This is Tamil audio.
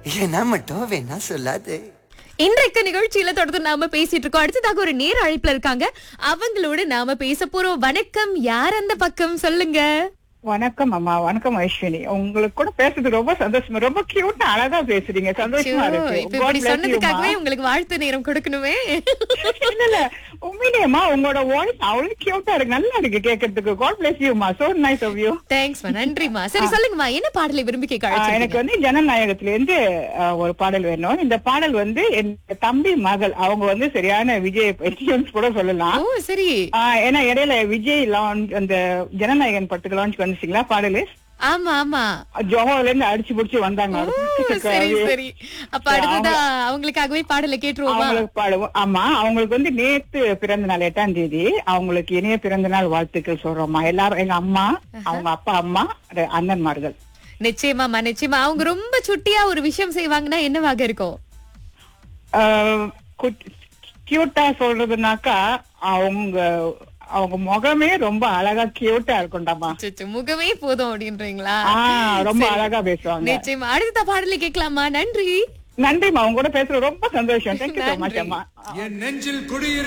ஏன்னா மட்டும் வேணா சொல்லாது இன்றைக்கு நிகழ்ச்சியில தொடர்ந்து நாம பேசிட்டு இருக்கோம் அடுத்ததாக ஒரு நேர் அழைப்புல இருக்காங்க அவங்களோட நாம பேச போறோம் வணக்கம் யார் அந்த பக்கம் சொல்லுங்க வணக்கம் அம்மா வணக்கம் ஐஸ்வினி உங்களுக்கு கூட பேசுறது ரொம்ப சந்தோஷமா ரொம்ப கியூட்டா அழகா பேசுறீங்க சந்தோஷமா ஐயோ, இருக்கு இப்ப God இப்படி bless you, சொன்னதுக்காகவே அம்மா. உங்களுக்கு வாழ்த்து நேரம் கொடுக்கணுமே இல்ல இல்ல உண்மையிலேயேம்மா உங்களோட வாய்ஸ் அவ்வளவு கியூட்டா இருக்கு நல்லா இருக்கு கேட்கறதுக்கு காட் பிளஸ் யூமா சோ நைஸ் ஆஃப் யூ தேங்க்ஸ்மா நன்றிமா சரி சொல்லுங்கம்மா என்ன பாடலை விரும்பி கேட்க எனக்கு அழைச்சிருக்கீங்க? வந்து ஜனநாயகத்துல இருந்து ஆ, ஒரு பாடல் வேணும் இந்த பாடல் வந்து என் தம்பி மகள் அவங்க வந்து சரியான விஜய் பைத்தியம்ஸ் கூட சொல்லலாம் ஓ சரி ஆ, ஏன்னா இடையில விஜய் லான்ச் அந்த ஜனநாயகன் படத்துக்கு லான்ச் வந்துச்சுங்களா பாடலு ஆமா ஆமா ஜோஹோல இருந்து அடிச்சு புடிச்சு வந்தாங்க ஓ, சரி சரி அப்ப அடுத்ததா அவங்களுக்காகவே பாடலை கேட்டுருவோமா அவங்களுக்கு பாடுவோம் ஆமா அவங்களுக்கு வந்து நேத்து பிறந்த நாள் எட்டாம் தேதி அவங்களுக்கு இனிய பிறந்த நாள் வாழ்த்துக்கள் சொல்றோம்மா எல்லாரும் எங்க அம்மா அவங்க அப்பா அம்மா ரெ- அண்ணன்மார்கள் நிச்சயமாமா நிச்சயமா அவங்க ரொம்ப சுட்டியா ஒரு விஷயம் செய்வாங்கன்னா என்னவாக இருக்கும் கியூட்டா சொல்றதுனாக்கா அவங்க அவங்க முகமே ரொம்ப அழகா கியூட்டா இருக்கும்டாமா அச்சச்சோ, முகமே போதும் அப்படின்றீங்களா ஆஹ் ரொம்ப சரி. அழகா பேசுவாங்க நிச்சயமா அடுத்த பாடலை கேட்கலாமா நன்றி நன்றிமா அவங்க கூட பேசுறது ரொம்ப சந்தோஷம் தேங்க்யூ சோ மச் நன்றி. அம்மா என் நெஞ்சில் குடியிரு